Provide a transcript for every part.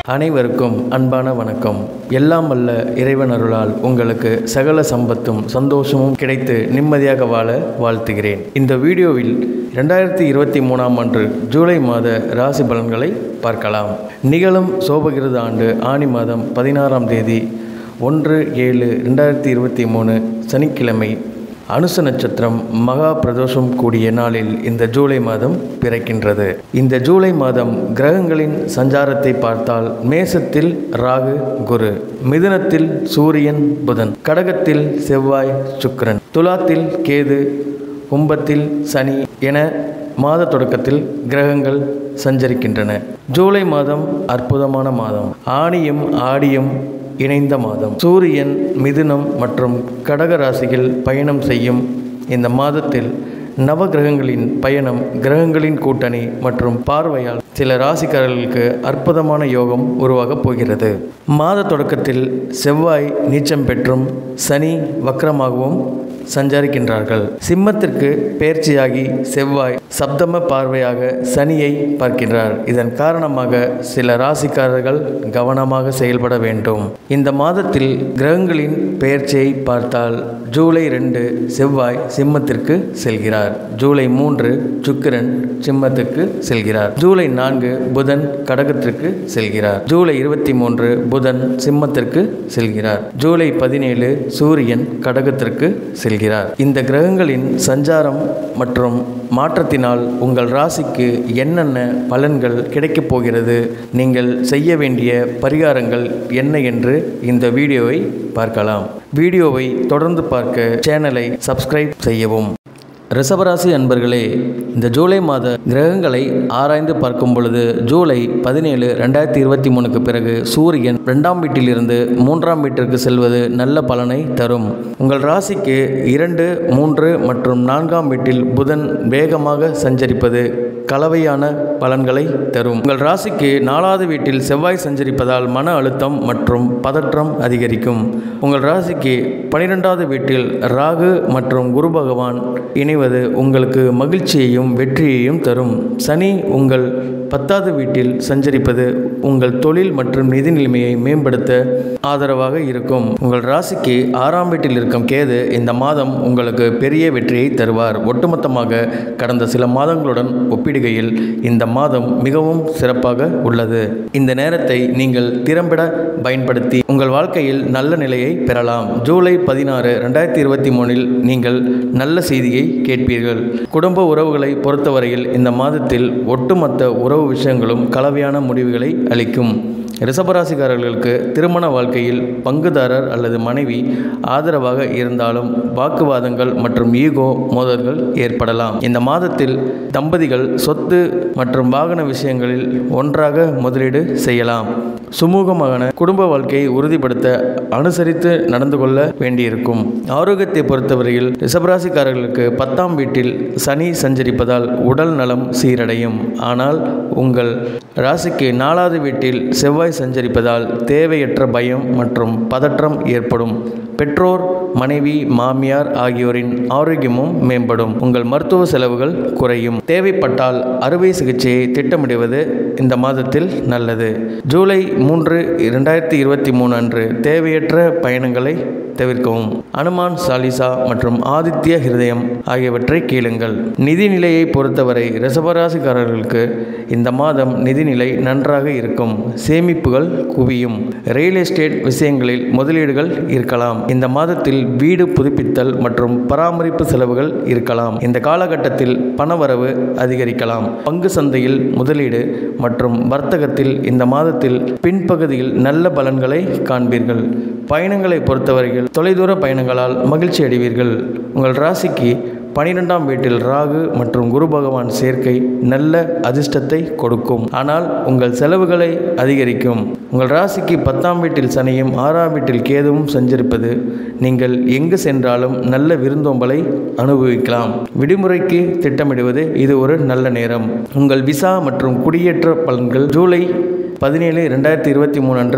அனைவருக்கும் அன்பான வணக்கம் எல்லாம் வல்ல இறைவன் அருளால் உங்களுக்கு சகல சம்பத்தும் சந்தோஷமும் கிடைத்து நிம்மதியாக வாழ வாழ்த்துகிறேன் இந்த வீடியோவில் ரெண்டாயிரத்தி இருபத்தி மூணாம் ஆண்டு ஜூலை மாத ராசி பலன்களை பார்க்கலாம் நிகழும் சோபகிருத ஆண்டு ஆணி மாதம் பதினாறாம் தேதி ஒன்று ஏழு ரெண்டாயிரத்தி இருபத்தி மூணு சனிக்கிழமை அனுச நட்சத்திரம் மகா பிரதோஷம் கூடிய நாளில் இந்த ஜூலை மாதம் பிறக்கின்றது இந்த ஜூலை மாதம் கிரகங்களின் சஞ்சாரத்தை பார்த்தால் மேசத்தில் ராகு குரு மிதுனத்தில் சூரியன் புதன் கடகத்தில் செவ்வாய் சுக்கிரன் துலாத்தில் கேது கும்பத்தில் சனி என மாத தொடக்கத்தில் கிரகங்கள் சஞ்சரிக்கின்றன ஜூலை மாதம் அற்புதமான மாதம் ஆணியும் ஆடியும் இணைந்த மாதம் சூரியன் மிதுனம் மற்றும் கடக ராசியில் பயணம் செய்யும் இந்த மாதத்தில் நவ கிரகங்களின் பயணம் கிரகங்களின் கூட்டணி மற்றும் பார்வையால் சில ராசிக்காரர்களுக்கு அற்புதமான யோகம் உருவாகப் போகிறது மாத தொடக்கத்தில் செவ்வாய் நீச்சம் பெற்றும் சனி வக்ரமாகவும் சஞ்சரிக்கின்றார்கள் சிம்மத்திற்கு பெயர்ச்சியாகி செவ்வாய் சப்தம பார்வையாக சனியை பார்க்கின்றார் இதன் காரணமாக சில ராசிக்காரர்கள் கவனமாக செயல்பட வேண்டும் இந்த மாதத்தில் கிரகங்களின் பெயர்ச்சியை பார்த்தால் ஜூலை ரெண்டு செவ்வாய் சிம்மத்திற்கு செல்கிறார் ஜூலை மூன்று சுக்கிரன் சிம்மத்துக்கு செல்கிறார் ஜூலை நான்கு புதன் கடகத்திற்கு செல்கிறார் ஜூலை இருபத்தி மூன்று புதன் சிம்மத்திற்கு செல்கிறார் ஜூலை பதினேழு சூரியன் கடகத்திற்கு செல்கிறார் இந்த கிரகங்களின் சஞ்சாரம் மற்றும் மாற்றத்தினால் உங்கள் ராசிக்கு என்னென்ன பலன்கள் கிடைக்கப் போகிறது நீங்கள் செய்ய வேண்டிய பரிகாரங்கள் என்ன என்று இந்த வீடியோவை பார்க்கலாம் வீடியோவை தொடர்ந்து பார்க்க சேனலை சப்ஸ்கிரைப் செய்யவும் ரிஷபராசி அன்பர்களே இந்த ஜூலை மாத கிரகங்களை ஆராய்ந்து பார்க்கும் பொழுது ஜூலை பதினேழு ரெண்டாயிரத்தி இருபத்தி மூணுக்கு பிறகு சூரியன் ரெண்டாம் வீட்டிலிருந்து மூன்றாம் வீட்டிற்கு செல்வது நல்ல பலனை தரும் உங்கள் ராசிக்கு இரண்டு மூன்று மற்றும் நான்காம் வீட்டில் புதன் வேகமாக சஞ்சரிப்பது கலவையான பலன்களை தரும் உங்கள் ராசிக்கு நாலாவது வீட்டில் செவ்வாய் சஞ்சரிப்பதால் மன அழுத்தம் மற்றும் பதற்றம் அதிகரிக்கும் உங்கள் ராசிக்கு பனிரெண்டாவது வீட்டில் ராகு மற்றும் குரு பகவான் இணைவது உங்களுக்கு மகிழ்ச்சியையும் வெற்றியையும் தரும் சனி உங்கள் பத்தாவது வீட்டில் சஞ்சரிப்பது உங்கள் தொழில் மற்றும் நிதி நிலைமையை மேம்படுத்த ஆதரவாக இருக்கும் உங்கள் ராசிக்கு ஆறாம் வீட்டில் இருக்கும் கேது இந்த மாதம் உங்களுக்கு பெரிய வெற்றியை தருவார் ஒட்டுமொத்தமாக கடந்த சில மாதங்களுடன் ஒப்பிடுகையில் இந்த மாதம் மிகவும் சிறப்பாக உள்ளது இந்த நேரத்தை நீங்கள் திறம்பட பயன்படுத்தி உங்கள் வாழ்க்கையில் நல்ல நிலையை பெறலாம் ஜூலை பதினாறு ரெண்டாயிரத்தி இருபத்தி மூணில் நீங்கள் நல்ல செய்தியை கேட்பீர்கள் குடும்ப உறவுகளை பொறுத்தவரையில் இந்த மாதத்தில் ஒட்டுமொத்த உறவு விஷயங்களும் கலவையான முடிவுகளை அளிக்கும் ரிஷபராசிக்காரர்களுக்கு திருமண வாழ்க்கையில் பங்குதாரர் அல்லது மனைவி ஆதரவாக இருந்தாலும் வாக்குவாதங்கள் மற்றும் ஈகோ மோதல்கள் ஏற்படலாம் இந்த மாதத்தில் தம்பதிகள் சொத்து மற்றும் வாகன விஷயங்களில் ஒன்றாக முதலீடு செய்யலாம் சுமூகமான குடும்ப வாழ்க்கையை உறுதிப்படுத்த அனுசரித்து நடந்து கொள்ள வேண்டியிருக்கும் ஆரோக்கியத்தை பொறுத்தவரையில் ரிஷபராசிக்காரர்களுக்கு பத்தாம் வீட்டில் சனி சஞ்சரிப்பதால் உடல் நலம் சீரடையும் ஆனால் உங்கள் ராசிக்கு நாலாவது வீட்டில் செவ்வாய் சஞ்சரிப்பதால் தேவையற்ற பயம் மற்றும் பதற்றம் ஏற்படும் பெற்றோர் மனைவி மாமியார் ஆகியோரின் ஆரோக்கியமும் மேம்படும் உங்கள் மருத்துவ செலவுகள் குறையும் தேவைப்பட்டால் அறுவை சிகிச்சையை திட்டமிடுவது இந்த மாதத்தில் நல்லது ஜூலை மூன்று இரண்டாயிரத்தி இருபத்தி மூணு அன்று தேவையற்ற பயணங்களை தவிர்க்கவும் அனுமான் சாலிசா மற்றும் ஆதித்ய ஹிருதயம் ஆகியவற்றை கேளுங்கள் நிதி நிலையை பொறுத்தவரை ரிசபராசிக்காரர்களுக்கு இந்த மாதம் நிதிநிலை நன்றாக இருக்கும் சேமிப்புகள் குவியும் ரியல் எஸ்டேட் விஷயங்களில் முதலீடுகள் இருக்கலாம் இந்த மாதத்தில் வீடு புதுப்பித்தல் மற்றும் பராமரிப்பு செலவுகள் இருக்கலாம் இந்த காலகட்டத்தில் பணவரவு அதிகரிக்கலாம் பங்கு சந்தையில் முதலீடு மற்றும் வர்த்தகத்தில் இந்த மாதத்தில் பின்பகுதியில் நல்ல பலன்களை காண்பீர்கள் பயணங்களை பொறுத்தவரையில் தொலைதூர பயணங்களால் மகிழ்ச்சி அடைவீர்கள் உங்கள் ராசிக்கு பனிரெண்டாம் வீட்டில் ராகு மற்றும் குரு பகவான் சேர்க்கை நல்ல அதிர்ஷ்டத்தை கொடுக்கும் ஆனால் உங்கள் செலவுகளை அதிகரிக்கும் உங்கள் ராசிக்கு பத்தாம் வீட்டில் சனியும் ஆறாம் வீட்டில் கேதுவும் சஞ்சரிப்பது நீங்கள் எங்கு சென்றாலும் நல்ல விருந்தோம்பலை அனுபவிக்கலாம் விடுமுறைக்கு திட்டமிடுவது இது ஒரு நல்ல நேரம் உங்கள் விசா மற்றும் குடியேற்ற பலன்கள் ஜூலை பதினேழு ரெண்டாயிரத்தி இருபத்தி மூணு அன்று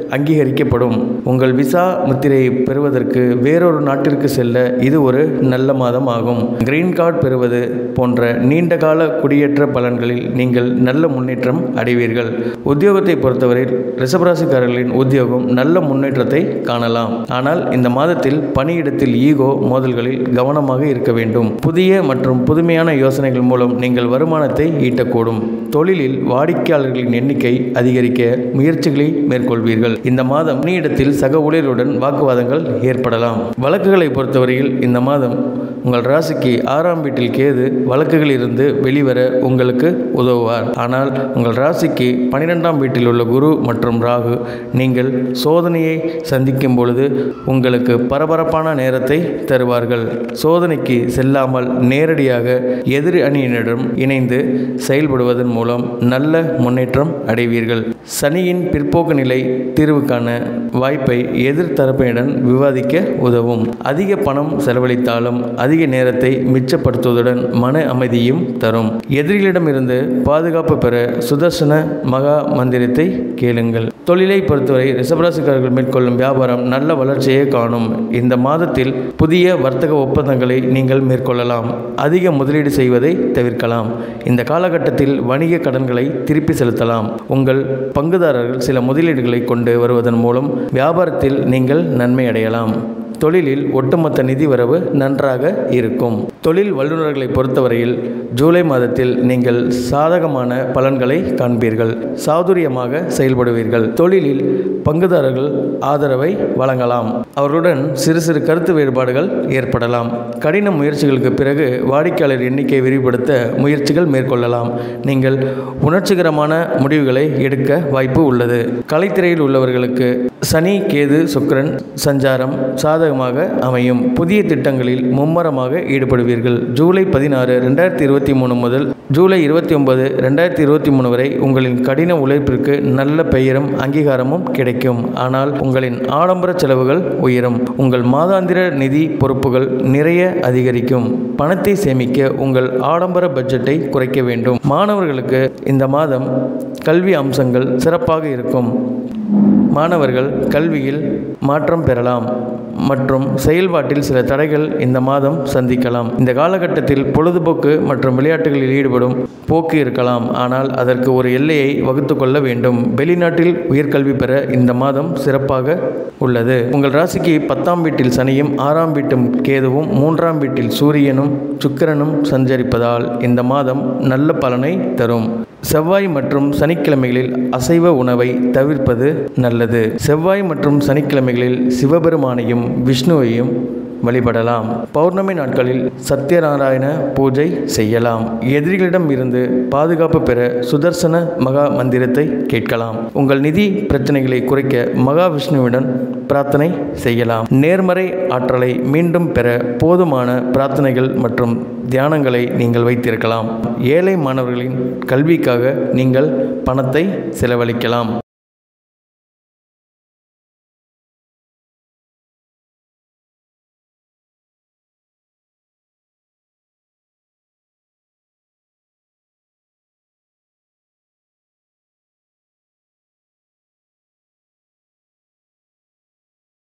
அங்கீகரிக்கப்படும் உங்கள் விசா முத்திரையை பெறுவதற்கு வேறொரு நாட்டிற்கு செல்ல இது ஒரு நல்ல மாதம் ஆகும் கிரீன் கார்டு பெறுவது போன்ற நீண்டகால குடியேற்ற பலன்களில் நீங்கள் நல்ல முன்னேற்றம் அடைவீர்கள் உத்தியோகத்தை பொறுத்தவரை ரிஷபராசிக்காரர்களின் உத்தியோகம் நல்ல முன்னேற்றத்தை காணலாம் ஆனால் இந்த மாதத்தில் பணியிடத்தில் ஈகோ மோதல்களில் கவனமாக இருக்க வேண்டும் புதிய மற்றும் புதுமையான யோசனைகள் மூலம் நீங்கள் வருமானத்தை ஈட்டக்கூடும் தொழிலில் வாடிக்கையாளர்களின் எண்ணிக்கை அதிகரிக்க முயற்சிகளை மேற்கொள்வீர்கள் இந்த மாதம் பணியிடத்தில் சக ஊழியர்களுடன் வாக்குவாதங்கள் ஏற்படலாம் வழக்குகளை பொறுத்தவரையில் இந்த மாதம் உங்கள் ராசிக்கு ஆறாம் வீட்டில் கேது வழக்குகளில் இருந்து வெளிவர உங்களுக்கு உதவுவார் ஆனால் உங்கள் ராசிக்கு பனிரெண்டாம் வீட்டில் உள்ள குரு மற்றும் ராகு நீங்கள் சோதனையை சந்திக்கும் பொழுது உங்களுக்கு பரபரப்பான நேரத்தை தருவார்கள் சோதனைக்கு செல்லாமல் நேரடியாக எதிர் அணியினரிடம் இணைந்து செயல்படுவதன் மூலம் நல்ல முன்னேற்றம் அடைவீர்கள் சனியின் பிற்போக்கு நிலை தீர்வுக்கான வாய்ப்பை எதிர் தரப்பினருடன் விவாதிக்க உதவும் அதிக பணம் செலவழித்தாலும் அதிக நேரத்தை மிச்சப்படுத்துவதுடன் மன அமைதியும் தரும் எதிரிகளிடமிருந்து பாதுகாப்பு பெற சுதர்சன மகா மந்திரத்தை கேளுங்கள் தொழிலை பொறுத்தவரை ரிஷபராசிக்காரர்கள் மேற்கொள்ளும் வியாபாரம் நல்ல வளர்ச்சியை காணும் இந்த மாதத்தில் புதிய வர்த்தக ஒப்பந்தங்களை நீங்கள் மேற்கொள்ளலாம் அதிக முதலீடு செய்வதை தவிர்க்கலாம் இந்த காலகட்டத்தில் வணிக கடன்களை திருப்பி செலுத்தலாம் உங்கள் பங்குதாரர்கள் சில முதலீடுகளை கொண்டு வருவதன் மூலம் வியாபாரத்தில் நீங்கள் நன்மை அடையலாம் தொழிலில் ஒட்டுமொத்த நிதி வரவு நன்றாக இருக்கும் தொழில் வல்லுநர்களை பொறுத்தவரையில் ஜூலை மாதத்தில் நீங்கள் சாதகமான பலன்களை காண்பீர்கள் சாதுரியமாக செயல்படுவீர்கள் தொழிலில் பங்குதாரர்கள் ஆதரவை வழங்கலாம் அவர்களுடன் சிறு சிறு கருத்து வேறுபாடுகள் ஏற்படலாம் கடின முயற்சிகளுக்கு பிறகு வாடிக்கையாளர் எண்ணிக்கையை விரிவுபடுத்த முயற்சிகள் மேற்கொள்ளலாம் நீங்கள் உணர்ச்சிகரமான முடிவுகளை எடுக்க வாய்ப்பு உள்ளது கலைத்திரையில் உள்ளவர்களுக்கு சனி கேது சுக்கிரன் சஞ்சாரம் சாதகமாக அமையும் புதிய திட்டங்களில் மும்மரமாக ஈடுபடுவீர்கள் ஜூலை பதினாறு ரெண்டாயிரத்தி இருபத்தி மூணு முதல் ஜூலை இருபத்தி ஒன்பது ரெண்டாயிரத்தி இருபத்தி மூணு வரை உங்களின் கடின உழைப்பிற்கு நல்ல பெயரும் அங்கீகாரமும் கிடைக்கும் ஆனால் உங்களின் ஆடம்பர செலவுகள் உயரும் உங்கள் மாதாந்திர நிதி பொறுப்புகள் நிறைய அதிகரிக்கும் பணத்தை சேமிக்க உங்கள் ஆடம்பர பட்ஜெட்டை குறைக்க வேண்டும் மாணவர்களுக்கு இந்த மாதம் கல்வி அம்சங்கள் சிறப்பாக இருக்கும் மாணவர்கள் கல்வியில் மாற்றம் பெறலாம் மற்றும் செயல்பாட்டில் சில தடைகள் இந்த மாதம் சந்திக்கலாம் இந்த காலகட்டத்தில் பொழுதுபோக்கு மற்றும் விளையாட்டுகளில் ஈடுபடும் போக்கு இருக்கலாம் ஆனால் அதற்கு ஒரு எல்லையை வகுத்து கொள்ள வேண்டும் வெளிநாட்டில் உயர்கல்வி பெற இந்த மாதம் சிறப்பாக உள்ளது உங்கள் ராசிக்கு பத்தாம் வீட்டில் சனியும் ஆறாம் வீட்டும் கேதுவும் மூன்றாம் வீட்டில் சூரியனும் சுக்கிரனும் சஞ்சரிப்பதால் இந்த மாதம் நல்ல பலனை தரும் செவ்வாய் மற்றும் சனிக்கிழமைகளில் அசைவ உணவை தவிர்ப்பது நல்லது செவ்வாய் மற்றும் சனிக்கிழமைகளில் சிவபெருமானையும் விஷ்ணுவையும் வழிபடலாம் பௌர்ணமி நாட்களில் சத்யநாராயண பூஜை செய்யலாம் எதிரிகளிடம் இருந்து பாதுகாப்பு பெற சுதர்சன மகா மந்திரத்தை கேட்கலாம் உங்கள் நிதி பிரச்சனைகளை குறைக்க மகாவிஷ்ணுவுடன் பிரார்த்தனை செய்யலாம் நேர்மறை ஆற்றலை மீண்டும் பெற போதுமான பிரார்த்தனைகள் மற்றும் தியானங்களை நீங்கள் வைத்திருக்கலாம் ஏழை மாணவர்களின் கல்விக்காக நீங்கள் பணத்தை செலவழிக்கலாம்